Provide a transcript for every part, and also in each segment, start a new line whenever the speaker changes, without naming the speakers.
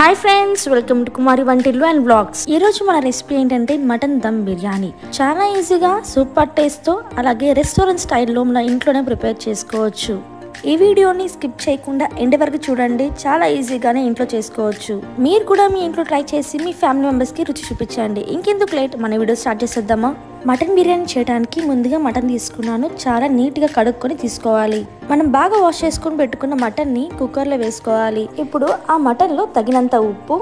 hi friends welcome to Kumari వంటిల్లు and blogs ఈ రోజు మన రెసిపీ ఏంటంటే మటన్ దమ్ బిర్యానీ చాలా ఈజీగా సూపర్ టేస్ట్తో అలాగే రెస్టారెంట్ స్టైల్లో మన ఇంట్లోనే ప్రిపేర్ చేసుకోవచ్చు ఈ వీడియోని స్కిప్ చేయకుండా ఎండ్ వరకు చూడండి చాలా ఈజీగానే ఇంట్లో చేసుకోవచ్చు మీరు కూడా మీ ఇంట్లో ట్రై చేసి మీ ఫ్యామిలీ మెంబర్స్కి రుచి చూపించండి ఇంకెందుకు లేట్ మన వీడియో స్టార్ట్ చేసేద్దామా మటన్ బిర్యానీ చేయడానికి ముందుగా మటన్ తీసుకున్నాను చాలా నీట్గా కడుక్కొని తీసుకోవాలి మనం బాగా వాష్ చేసుకొని పెట్టుకున్న మటన్ని కుక్కర్లో వేసుకోవాలి ఇప్పుడు ఆ మటన్లో తగినంత ఉప్పు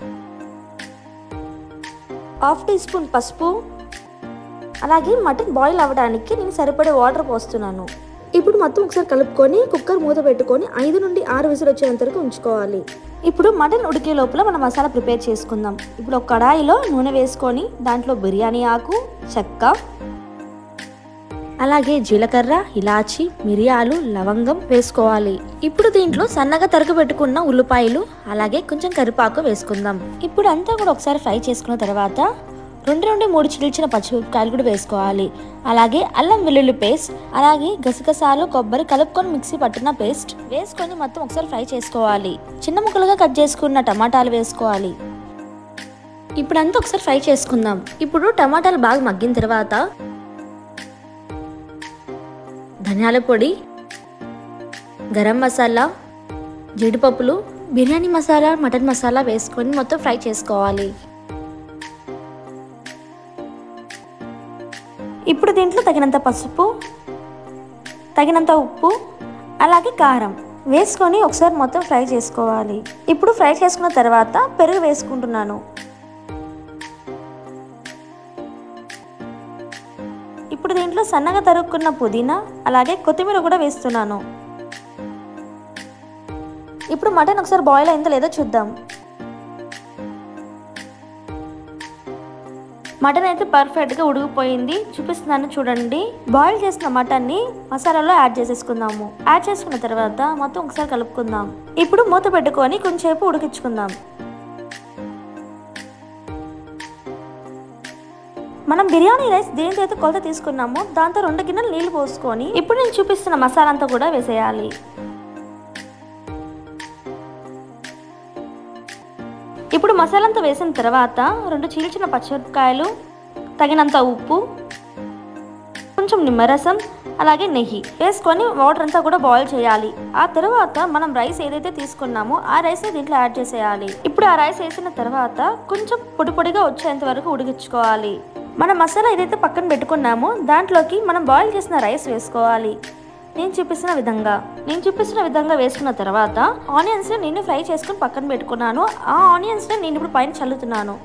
హాఫ్ టీ స్పూన్ పసుపు అలాగే మటన్ బాయిల్ అవ్వడానికి నేను సరిపడే వాటర్ పోస్తున్నాను ఇప్పుడు మొత్తం ఒకసారి కలుపుకొని కుక్కర్ మూత పెట్టుకొని ఐదు నుండి ఆరు విసులు వచ్చేంత వరకు ఉంచుకోవాలి ఇప్పుడు మటన్ ఉడికే లోపల మనం మసాలా ప్రిపేర్ చేసుకుందాం ఇప్పుడు ఒక కడాయిలో నూనె వేసుకొని దాంట్లో బిర్యానీ ఆకు చెక్క అలాగే జీలకర్ర ఇలాచి మిరియాలు లవంగం వేసుకోవాలి ఇప్పుడు దీంట్లో సన్నగా తరుగు పెట్టుకున్న ఉల్లిపాయలు అలాగే కొంచెం కరిపాకు వేసుకుందాం ఇప్పుడు అంతా కూడా ఒకసారి ఫ్రై చేసుకున్న తర్వాత రెండు నుండి మూడు చిల్చిన పచ్చిమిరపకాయలు కూడా వేసుకోవాలి అలాగే అల్లం వెల్లుల్లి పేస్ట్ అలాగే గసగసాలు కొబ్బరి కలుపుకొని మిక్సీ పట్టిన పేస్ట్ వేసుకొని మొత్తం ఒకసారి ఫ్రై చేసుకోవాలి చిన్న ముక్కలుగా కట్ చేసుకున్న టమాటాలు వేసుకోవాలి ఇప్పుడు అంతా ఒకసారి ఫ్రై చేసుకుందాం ఇప్పుడు టమాటాలు బాగా మగ్గిన తర్వాత ధనియాల పొడి గరం మసాలా జీడిపప్పులు బిర్యానీ మసాలా మటన్ మసాలా వేసుకొని మొత్తం ఫ్రై చేసుకోవాలి ఇప్పుడు దీంట్లో తగినంత పసుపు తగినంత ఉప్పు అలాగే కారం వేసుకొని ఒకసారి మొత్తం ఫ్రై చేసుకోవాలి ఇప్పుడు ఫ్రై చేసుకున్న తర్వాత పెరుగు వేసుకుంటున్నాను ఇప్పుడు దీంట్లో సన్నగా తరుక్కున్న పుదీనా అలాగే కొత్తిమీర కూడా వేస్తున్నాను ఇప్పుడు మటన్ ఒకసారి బాయిల్ అయిందో లేదో చూద్దాం మటన్ అయితే పర్ఫెక్ట్గా ఉడికిపోయింది చూపిస్తున్నాను చూడండి బాయిల్ చేసిన మటన్ని మసాలాలో యాడ్ చేసేసుకుందాము యాడ్ చేసుకున్న తర్వాత మొత్తం ఒకసారి కలుపుకుందాం ఇప్పుడు మూత పెట్టుకొని కొంచెంసేపు ఉడికించుకుందాం మనం బిర్యానీ రైస్ దేనితో అయితే కొలత తీసుకున్నామో దాంతో రెండు గిన్నెలు నీళ్లు పోసుకొని ఇప్పుడు నేను చూపిస్తున్న మసాలా అంతా కూడా వేసేయాలి ఇప్పుడు మసాలా అంతా వేసిన తర్వాత రెండు చీల్చిన పచ్చిమిరపకాయలు తగినంత ఉప్పు కొంచెం నిమ్మరసం అలాగే నెయ్యి వేసుకొని వాటర్ అంతా కూడా బాయిల్ చేయాలి ఆ తర్వాత మనం రైస్ ఏదైతే తీసుకున్నామో ఆ రైస్ని దీంట్లో యాడ్ చేసేయాలి ఇప్పుడు ఆ రైస్ వేసిన తర్వాత కొంచెం పొడి పొడిగా వచ్చేంత వరకు ఉడికించుకోవాలి మన మసాలా ఏదైతే పక్కన పెట్టుకున్నామో దాంట్లోకి మనం బాయిల్ చేసిన రైస్ వేసుకోవాలి నేను చూపిస్తున్న విధంగా నేను చూపిస్తున్న విధంగా వేసుకున్న తర్వాత ఆనియన్స్ని నేను ఫ్రై చేసుకుని పక్కన పెట్టుకున్నాను ఆ ఆనియన్స్ని నేను ఇప్పుడు పైన చల్లుతున్నాను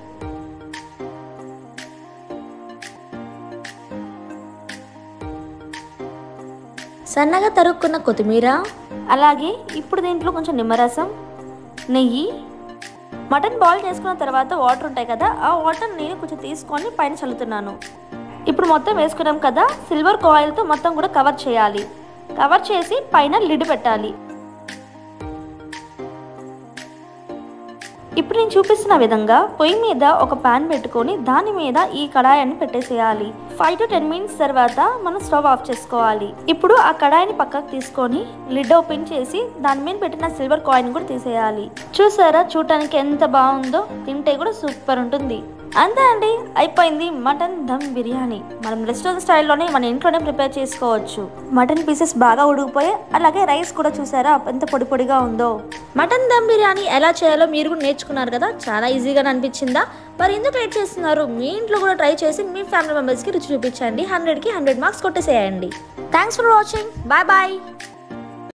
సన్నగా తరుక్కున్న కొత్తిమీర అలాగే ఇప్పుడు దీంట్లో కొంచెం నిమ్మరసం నెయ్యి మటన్ బాయిల్ చేసుకున్న తర్వాత వాటర్ ఉంటాయి కదా ఆ వాటర్ నేను కొంచెం తీసుకొని పైన చల్లుతున్నాను ఇప్పుడు మొత్తం వేసుకున్నాం కదా సిల్వర్ కాయిల్తో మొత్తం కూడా కవర్ చేయాలి కవర్ చేసి పైన లిడ్ పెట్టాలి ఇప్పుడు నేను చూపిస్తున్న విధంగా పొయ్యి మీద ఒక పాన్ పెట్టుకొని దాని మీద ఈ కడాయిని పెట్టేసేయాలి ఫైవ్ టు టెన్ మినిట్స్ తర్వాత మనం స్టవ్ ఆఫ్ చేసుకోవాలి ఇప్పుడు ఆ కడాయిని పక్కకు తీసుకొని లిడ్ ఓపెన్ చేసి దాని మీద పెట్టిన సిల్వర్ కాయిన్ కూడా తీసేయాలి చూసారా చూడటానికి ఎంత బాగుందో తింటే కూడా సూపర్ ఉంటుంది అంతే అండి అయిపోయింది మటన్ దమ్ బిర్యానీ మనం రెస్టారెంట్ స్టైల్లోనే మన ఇంట్లోనే ప్రిపేర్ చేసుకోవచ్చు మటన్ పీసెస్ బాగా ఉడికిపోయి అలాగే రైస్ కూడా చూసారా ఎంత పొడి పొడిగా ఉందో మటన్ దమ్ బిర్యానీ ఎలా చేయాలో మీరు కూడా నేర్చుకున్నారు కదా చాలా ఈజీగా అనిపించిందా మరి ఎందుకు ట్రై చేస్తున్నారు మీ ఇంట్లో కూడా ట్రై చేసి మీ ఫ్యామిలీ మెంబర్స్కి రుచి చూపించండి హండ్రెడ్కి హండ్రెడ్ మార్క్స్ కొట్టేసేయండి thanks for watching bye bye